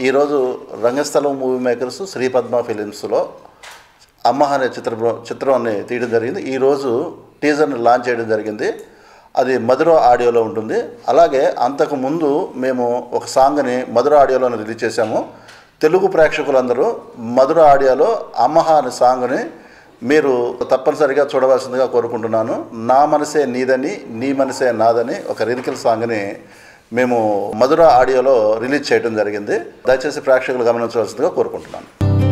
ఈరోజు రంగస్థలం movie makers శ్రీపద్మ ఫిలిమ్స్లో అమ్మ అనే చిత్ర చిత్రాన్ని తీయడం జరిగింది ఈరోజు టీజర్ని లాంచ్ చేయడం జరిగింది అది మధుర ఆడియోలో ఉంటుంది అలాగే అంతకు ముందు మేము ఒక సాంగ్ని మధుర ఆడియోలో రిలీజ్ చేశాము తెలుగు ప్రేక్షకులందరూ మధుర ఆడియోలో అమ్మహ అనే సాంగ్ని మీరు తప్పనిసరిగా చూడవలసిందిగా కోరుకుంటున్నాను నా మనసే నీదని నీ మనసే నాదని ఒక లిరికల్ సాంగ్ని మేము మధుర ఆడియోలో రిలీజ్ చేయడం జరిగింది దయచేసి ప్రేక్షకులు గమనించవలసిందిగా కోరుకుంటున్నాను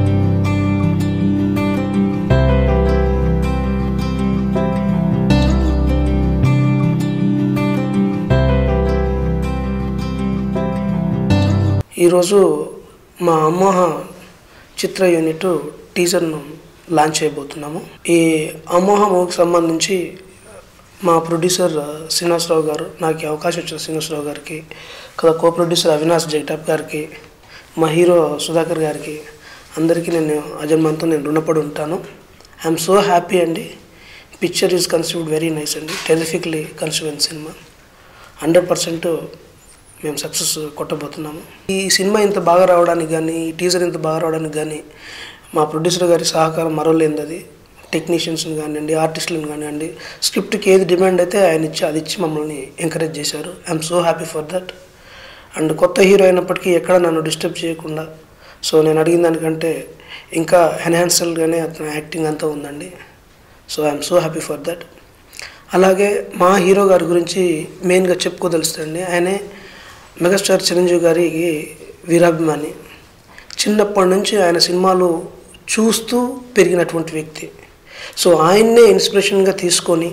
ఈరోజు మా అమ్మోహ చిత్ర యూనిట్ టీజర్ను లాంచ్ చేయబోతున్నాము ఈ అమ్మోహ మూవీకి సంబంధించి మా ప్రొడ్యూసర్ శ్రీనివాసరావు గారు నాకు ఈ అవకాశం ఇచ్చిన శ్రీనివాసరావు గారికి కదా కో ప్రొడ్యూసర్ అవినాష్ జగటాప్ గారికి మా హీరో సుధాకర్ గారికి అందరికీ నేను అజన్మంతో నేను రుణపడి ఉంటాను ఐఎమ్ సో హ్యాపీ అండి picture is conceived very nice అండి terrifically conceived cinema hundred percent మేము సక్సెస్ కొట్టబోతున్నాము ఈ సినిమా ఇంత బాగా రావడానికి కానీ ఈ టీజర్ ఇంత బాగా రావడానికి కానీ మా ప్రొడ్యూసర్ గారి సహకారం మరవలేనిది అది టెక్నీషియన్స్ని కానివ్వండి ఆర్టిస్టులను కానివ్వండి స్క్రిప్ట్కి ఏది డిమాండ్ అయితే ఆయన ఇచ్చి అది ఇచ్చి మమ్మల్ని ఎంకరేజ్ చేశారు I'm so happy for that and కొత్త హీరో అయినప్పటికీ ఎక్కడ నన్ను డిస్టర్బ్ చేయకుండా సో నేను అడిగిన దానికంటే ఇంకా ఎన్హాన్సల్గానే అతని యాక్టింగ్ అంతా ఉందండి so I'm so happy for that అలాగే మా హీరో గారి గురించి మెయిన్గా చెప్పుకోదలుస్తుంది ఆయనే మెగాస్టార్ చిరంజీవి గారికి వీరాభిమాని చిన్నప్పటి నుంచి ఆయన సినిమాలు చూస్తూ పెరిగినటువంటి వ్యక్తి సో ఆయన్నే ఇన్స్పిరేషన్గా తీసుకొని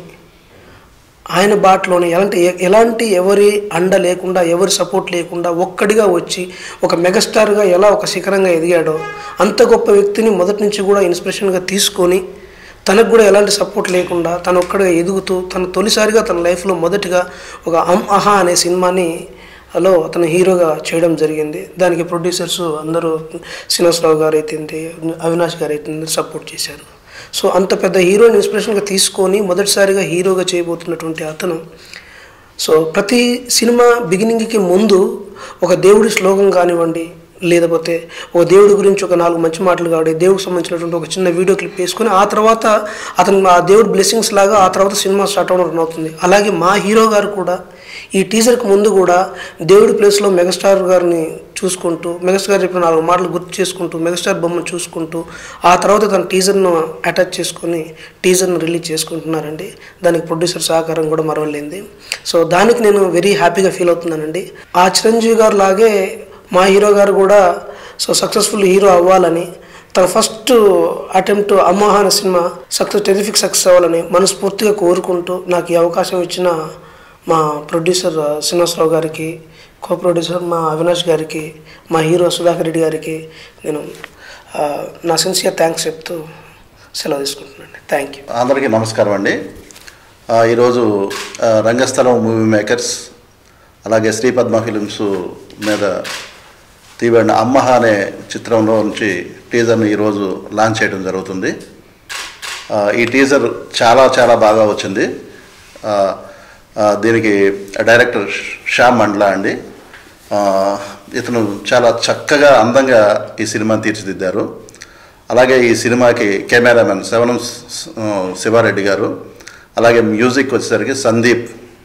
ఆయన బాటలోనే ఎలాంటి ఎలాంటి ఎవరి అండ లేకుండా ఎవరి సపోర్ట్ లేకుండా ఒక్కడిగా వచ్చి ఒక మెగాస్టార్గా ఎలా ఒక శిఖరంగా ఎదిగాడో అంత గొప్ప వ్యక్తిని మొదటి నుంచి కూడా ఇన్స్పిరేషన్గా తీసుకొని తనకు కూడా ఎలాంటి సపోర్ట్ లేకుండా తను ఒక్కడిగా ఎదుగుతూ తన తొలిసారిగా తన లైఫ్లో మొదటిగా ఒక అమ్ అహా అనే సినిమాని లో అతను హీరోగా చేయడం జరిగింది దానికి ప్రొడ్యూసర్స్ అందరూ శ్రీనివాసరావు గారు అయితే అవినాష్ గారు అయితే సపోర్ట్ చేశారు సో అంత పెద్ద హీరోని ఇన్స్పిరేషన్గా తీసుకొని మొదటిసారిగా హీరోగా చేయబోతున్నటువంటి అతను సో ప్రతి సినిమా బిగినింగ్కి ముందు ఒక దేవుడి శ్లోకం కానివ్వండి లేకపోతే ఒక దేవుడి గురించి ఒక నాలుగు మంచి మాటలు కావాలి దేవుడికి సంబంధించినటువంటి ఒక చిన్న వీడియో క్లిప్ వేసుకొని ఆ తర్వాత అతను ఆ దేవుడి బ్లెస్సింగ్స్ లాగా ఆ తర్వాత సినిమా స్టార్ట్ అవ్వడం రన్ అవుతుంది అలాగే మా హీరో గారు కూడా ఈ టీజర్కి ముందు కూడా దేవుడి ప్లేస్లో మెగాస్టార్ గారిని చూసుకుంటూ మెగాస్టార్ గారు చెప్పిన నాలుగు మాటలు గుర్తు చేసుకుంటూ మెగాస్టార్ బొమ్మను చూసుకుంటూ ఆ తర్వాత తన టీజర్ను అటాచ్ చేసుకొని టీజర్ను రిలీజ్ చేసుకుంటున్నారండి దానికి ప్రొడ్యూసర్ సహకారం కూడా మరవలేంది సో దానికి నేను వెరీ హ్యాపీగా ఫీల్ అవుతున్నానండి ఆ చిరంజీవి గారు లాగే మా హీరో గారు కూడా సో సక్సెస్ఫుల్ హీరో అవ్వాలని తన ఫస్ట్ అటెంప్ట్ అమ్మోహ అనే సినిమా సక్సెస్ టెరిఫిక్ సక్సెస్ అవ్వాలని మనస్ఫూర్తిగా కోరుకుంటూ నాకు ఈ అవకాశం ఇచ్చిన మా ప్రొడ్యూసర్ శ్రీనివాసరావు గారికి కో ప్రొడ్యూసర్ మా అవినాష్ గారికి మా హీరో సుధాకర్ రెడ్డి గారికి నేను ఆ, నా సిన్సియర్ థ్యాంక్స్ చెప్తూ సెలవు తీసుకుంటున్నాను థ్యాంక్ యూ అందరికీ నమస్కారం అండి ఆ, ఈరోజు ఆ, రంగస్థలం మూవీ మేకర్స్ అలాగే శ్రీపద్మ ఫిలిమ్స్ మీద తీయబడిన అమ్మహ అనే చిత్రంలో నుంచి టీజర్ని ఈరోజు లాంచ్ చేయడం జరుగుతుంది ఆ, ఈ టీజర్ చాలా చాలా బాగా వచ్చింది ఆ, ఆ, దీనికి డైరెక్టర్ శ్యామ్ మండ్లా అండి ఆ, ఇతను చాలా చక్కగా అందంగా ఈ సినిమాని తీర్చిదిద్దారు అలాగే ఈ సినిమాకి కెమెరామెన్ శవనం స్- ఆ, శివారెడ్డి గారు అలాగే మ్యూజిక్ వచ్చేసరికి సందీప్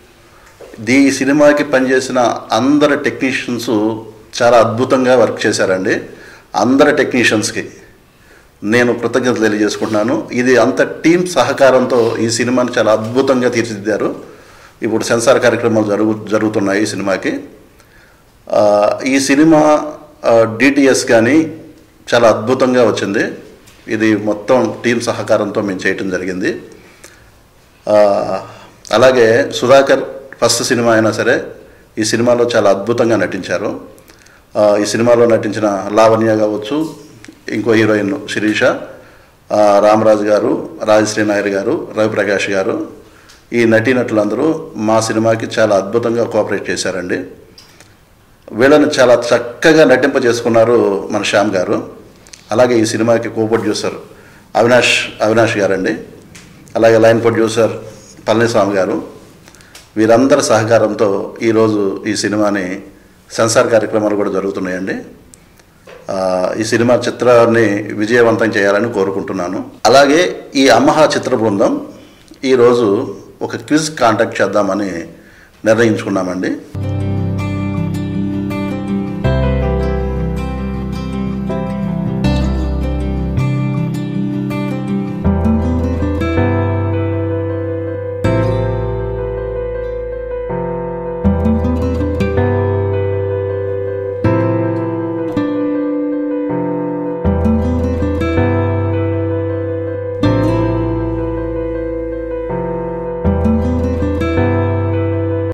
దీ ఈ సినిమాకి పనిచేసిన అందరు టెక్నీషియన్స్ చాలా అద్భుతంగా వర్క్ చేశారండి అందరు టెక్నీషియన్స్కి నేను కృతజ్ఞతలు తెలియజేసుకుంటున్నాను ఇది అంత టీం సహకారంతో ఈ సినిమాని చాలా అద్భుతంగా తీర్చిదిద్దారు ఇప్పుడు సెన్సార్ కార్యక్రమాలు జరుగు జరుగుతున్నాయి ఈ సినిమాకి ఆ, ఈ సినిమా డిటిఎస్ కానీ చాలా అద్భుతంగా వచ్చింది ఇది మొత్తం టీం సహకారంతో మేము చేయటం జరిగింది ఆ, అలాగే సుధాకర్ ఫస్ట్ సినిమా అయినా సరే ఈ సినిమాలో చాలా అద్భుతంగా నటించారు ఆ, ఈ సినిమాలో నటించిన లావణ్య కావచ్చు ఇంకో హీరోయిన్ శిరీష ఆ, రామరాజు గారు రాజశ్రీ నాయర్ గారు రవిప్రకాష్ గారు ఈ నటీనటులందరూ మా సినిమాకి చాలా అద్భుతంగా కోఆపరేట్ చేశారండి వీళ్ళని చాలా చక్కగా నటింప చేసుకున్నారు మన శ్యామ్ గారు అలాగే ఈ సినిమాకి కో ప్రొడ్యూసర్ అవినాష్ అవినాష్ గారండి అలాగే లైన్ ప్రొడ్యూసర్ పళనిస్వామి గారు వీరందరి సహకారంతో ఈరోజు ఈ సినిమాని సెన్సార్ కార్యక్రమాలు కూడా జరుగుతున్నాయండి ఆ, ఈ సినిమా చిత్రాన్ని విజయవంతం చేయాలని కోరుకుంటున్నాను అలాగే ఈ అమ్మహ చిత్ర బృందం ఈరోజు ఒక క్విజ్ కాంటాక్ట్ చేద్దామని నిర్ణయించుకున్నామండి